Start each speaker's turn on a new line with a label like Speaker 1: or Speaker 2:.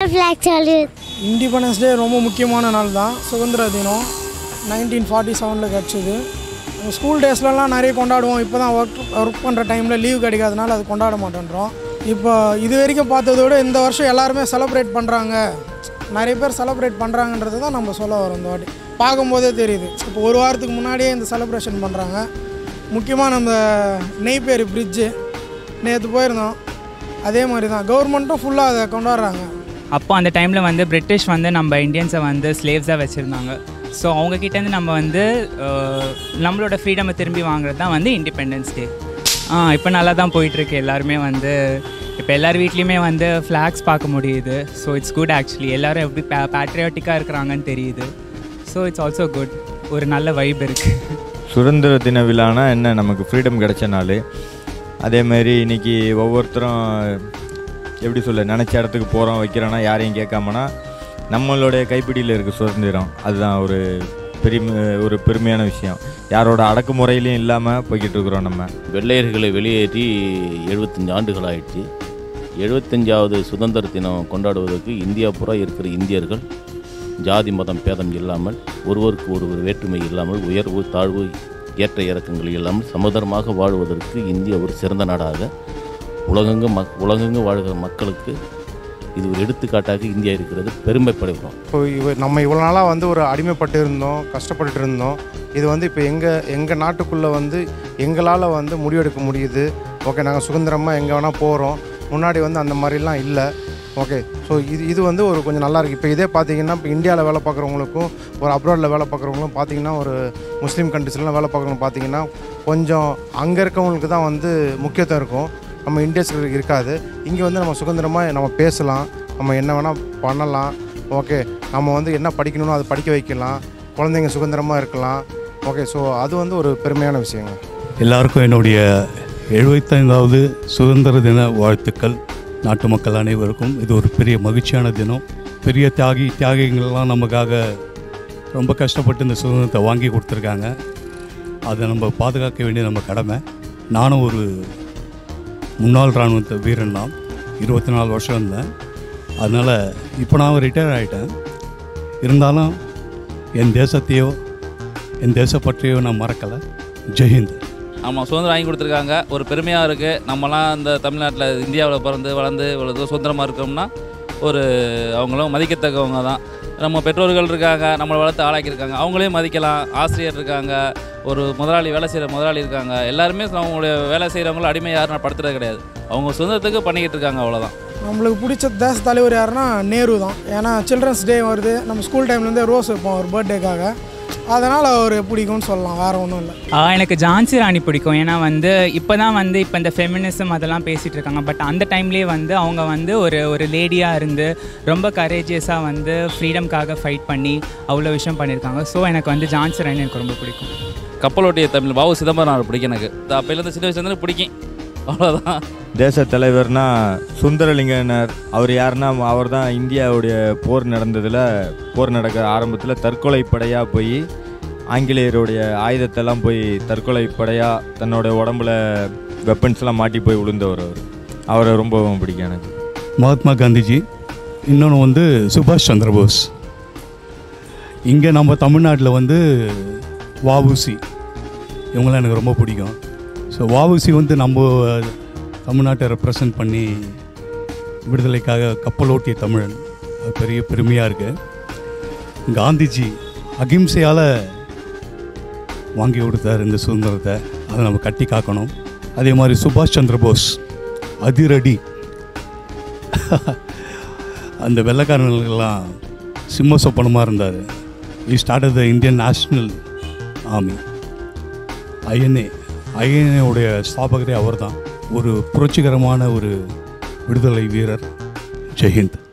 Speaker 1: flag salute
Speaker 2: independence day ரொம்ப முக்கியமான நாள் தான் சுதந்திர தினம் நைன்டீன் ஃபார்ட்டி செவனில் கிடச்சிது ஸ்கூல் டேஸ்லலாம் நிறைய கொண்டாடுவோம் இப்போ தான் ஒர்க் ஒர்க் பண்ணுற டைமில் லீவ் கிடைக்காதனால அது கொண்டாட மாட்டேன்றோம் இப்போ இது வரைக்கும் பார்த்ததை விட இந்த வருஷம் எல்லாருமே செலிப்ரேட் பண்ணுறாங்க நிறைய பேர் செலிப்ரேட் பண்ணுறாங்கன்றது தான் நம்ம சொல்ல வரோம் இந்த வாட்டி பார்க்கும்போதே தெரியுது இப்போ ஒரு வாரத்துக்கு முன்னாடியே இந்த செலிப்ரேஷன் பண்ணுறாங்க முக்கியமாக நம்ம நெய்பேரி பிரிட்ஜு நேற்று போயிருந்தோம் அதே மாதிரி தான் கவர்மெண்ட்டும் ஃபுல்லாக அதை கொண்டாடுறாங்க
Speaker 3: அப்போ அந்த டைமில் வந்து பிரிட்டிஷ் வந்து நம்ம இந்தியன்ஸை வந்து ஸ்லேவ்ஸாக வச்சுருந்தாங்க ஸோ அவங்கக்கிட்டேருந்து நம்ம வந்து அஹ், நம்மளோட ஃப்ரீடமை திரும்பி வாங்குறது தான் வந்து இண்டிபெண்டன்ஸ் டே ஆ இப்போ நல்லா தான் போயிட்டுருக்கு எல்லாருமே வந்து இப்போ எல்லார் வீட்லேயுமே வந்து ஃப்ளாக்ஸ் பார்க்க முடியுது ஸோ இட்ஸ் குட் ஆக்சுவலி எல்லாரும் எப்படி பே பேட்ரியாட்டிக்காக இருக்கிறாங்கன்னு தெரியுது ஸோ இட்ஸ் ஆல்சோ குட் ஒரு நல்ல வைப் இருக்குது
Speaker 4: சுதந்திர தின விழானா என்ன நமக்கு ஃப்ரீடம் கிடைச்ச நாள் அதேமாரி இன்னைக்கு ஒவ்வொருத்தரும் எப்படி சொல்ல நினச்ச இடத்துக்கு போகிறோம் வைக்கிறோன்னா யாரையும் கேட்காமனா நம்மளுடைய கைப்பிடியில் இருக்குது சுதந்திரம் அதுதான் ஒரு பெருமை ஒரு பெருமையான விஷயம் யாரோட அடக்குமுறையிலையும் இல்லாமல் போய்கிட்டு இருக்கிறோம் நம்ம
Speaker 5: வெள்ளையர்களை வெளியேற்றி எழுபத்தஞ்சு ஆண்டுகள் ஆயிடுச்சு எழுபத்தஞ்சாவது சுதந்திர தினம் கொண்டாடுவதற்கு இந்தியா பூரா இருக்கிற இந்தியர்கள் ஜாதி மதம் பேதம் இல்லாமல் ஒருவருக்கு ஒருவர் வேற்றுமை இல்லாமல் உயர்வு தாழ்வு ஏற்ற இறக்கங்கள் இல்லாமல் சமதரமாக வாழ்வதற்கு இந்தியா ஒரு சிறந்த நாடாக உலகெங்கு மக் உலகெங்கு வாழ்கிற மக்களுக்கு இது ஒரு எடுத்துக்காட்டாக இந்தியா இருக்கிறது பெருமைப்படுகிறோம்
Speaker 6: இப்போ இவ நம்ம இவ்வளோ நாளாக வந்து ஒரு அடிமைப்பட்டு இருந்தோம் கஷ்டப்பட்டுட்டு இருந்தோம் இது வந்து இப்போ எங்கள் எங்கள் நாட்டுக்குள்ளே வந்து எங்களால் வந்து முடிவெடுக்க முடியுது ஓகே நாங்கள் சுதந்திரமாக எங்கே வேணால் போகிறோம் முன்னாடி வந்து அந்த மாதிரிலாம் இல்லை ஓகே ஸோ இது இது வந்து ஒரு கொஞ்சம் நல்லா இருக்குது இப்போ இதே பார்த்தீங்கன்னா இப்போ இந்தியாவில் வேலை பார்க்குறவங்களுக்கும் ஒரு அப்ராடில் வேலை பார்க்குறவங்களும் பார்த்தீங்கன்னா ஒரு முஸ்லீம் கண்ட்ரிஸ்லாம் வேலை பார்க்குறவங்க பார்த்தீங்கன்னா கொஞ்சம் அங்கே இருக்கவங்களுக்கு தான் வந்து முக்கியத்துவம் இருக்கும் நம்ம இந்தியன்ஸுக்கு இருக்காது இங்கே வந்து நம்ம சுதந்திரமாக நம்ம பேசலாம் நம்ம என்ன வேணால் பண்ணலாம் ஓகே நம்ம வந்து என்ன படிக்கணுமோ அதை படிக்க வைக்கலாம் குழந்தைங்க சுதந்திரமாக இருக்கலாம் ஓகே ஸோ அது வந்து ஒரு பெருமையான விஷயங்க
Speaker 7: எல்லாருக்கும் என்னுடைய எழுபத்தைந்தாவது சுதந்திர தின வாழ்த்துக்கள் நாட்டு மக்கள் அனைவருக்கும் இது ஒரு பெரிய மகிழ்ச்சியான தினம் பெரிய தியாகி தியாகிகள்லாம் நமக்காக ரொம்ப கஷ்டப்பட்டு இந்த சுதந்திரத்தை வாங்கி கொடுத்துருக்காங்க அதை நம்ம பாதுகாக்க வேண்டிய நம்ம கடமை நானும் ஒரு முன்னாள் இராணுவ வீரன் தான் இருபத்தி நாலு வருஷம் இருந்தேன் அதனால் இப்போ நான் ரிட்டையர் ஆகிட்டேன் இருந்தாலும் என் தேசத்தையோ என் தேசப்பற்றையோ நான் மறக்கலை ஜெயஹிந்த்
Speaker 8: ஆமாம் சுதந்திரம் வாங்கி கொடுத்துருக்காங்க ஒரு பெருமையாக இருக்குது நம்மலாம் இந்த தமிழ்நாட்டில் இந்தியாவில் பிறந்து வளர்ந்து இவ்வளோ தூரம் சுதந்திரமாக இருக்கோம்னா ஒரு அவங்களும் மதிக்கத்தக்கவங்க தான் நம்ம பெற்றோர்கள் இருக்காங்க நம்மளை வளர்த்து ஆளாக்கியிருக்காங்க அவங்களையும் மதிக்கலாம் ஆசிரியர் இருக்காங்க ஒரு முதலாளி வேலை செய்கிற முதலாளி இருக்காங்க எல்லாருமே அவங்களுடைய வேலை செய்கிறவங்கள அடிமை யாரும் படுத்துறது கிடையாது அவங்க சுதந்திரத்துக்கு பண்ணிக்கிட்டு இருக்காங்க அவ்வளோதான்
Speaker 2: நம்மளுக்கு பிடிச்ச தேச தலைவர் யாருன்னா நேரு தான் ஏன்னா சில்ட்ரன்ஸ் டே வருது நம்ம ஸ்கூல் டைம்லேருந்தே ரோஸ் வைப்போம் அவர் பர்த்டேக்காக அதனால் அவர் பிடிக்கும்னு சொல்லலாம் வேறு ஒன்றும் இல்லை
Speaker 3: ஆ, எனக்கு ஜான்சி ராணி பிடிக்கும் ஏன்னா வந்து இப்போ தான் வந்து இப்போ இந்த ஃபெமினிசம் அதெல்லாம் பேசிகிட்டு இருக்காங்க பட் அந்த டைம்லேயே வந்து அவங்க வந்து ஒரு ஒரு லேடியாக இருந்து ரொம்ப கரேஜியஸாக வந்து ஃப்ரீடம்காக ஃபைட் பண்ணி அவ்வளோ விஷயம் பண்ணியிருக்காங்க ஸோ எனக்கு வந்து ஜான்சி ராணி எனக்கு ரொம்ப பிடிக்கும்
Speaker 8: கப்பலோட்டிய தமிழ் பாபு சிதம்பரம் பிடிக்கும் எனக்கு அப்போலேருந்து சின்ன வயசுலேருந்து பிடிக்கும் அவ்வளோதான்
Speaker 4: தேச தலைவர்னா சுந்தரலிங்கனர் அவர் யாருன்னா அவர் தான் இந்தியாவுடைய போர் நடந்ததில் போர் நடக்கிற ஆரம்பத்தில் தற்கொலை படையாக போய் ஆங்கிலேயருடைய ஆயுதத்தெல்லாம் போய் தற்கொலை படையாக தன்னோட உடம்புல வெப்பன்ஸ்லாம் மாட்டி போய் விழுந்தவர் அவர் அவரை ரொம்ப பிடிக்கும் எனக்கு
Speaker 7: மகாத்மா காந்திஜி இன்னொன்று வந்து சுபாஷ் சந்திரபோஸ் இங்கே நம்ம தமிழ்நாட்டில் வந்து வாவுசி இவங்களாம் எனக்கு ரொம்ப பிடிக்கும் ஸோ வாவுசி வந்து நம்ம தமிழ்நாட்டை ரெப்ரசன்ட் பண்ணி விடுதலைக்காக கப்பலோட்டிய தமிழன் அது பெரிய பெருமையாக இருக்குது காந்திஜி அகிம்சையால் வாங்கி கொடுத்தார் இந்த சுதந்திரத்தை அதை நம்ம கட்டி காக்கணும் அதே மாதிரி சுபாஷ் சந்திர போஸ் அதிரடி அந்த வெள்ளைக்காரர்களுக்கெல்லாம் சிம்ம சொப்பனமாக இருந்தார் he start the Indian National Army INA ஐஎன்ஏவுடைய ஸ்தாபகரே அவர் தான் ஒரு புரட்சிகரமான ஒரு விடுதலை வீரர் ஜெயஹிந்த்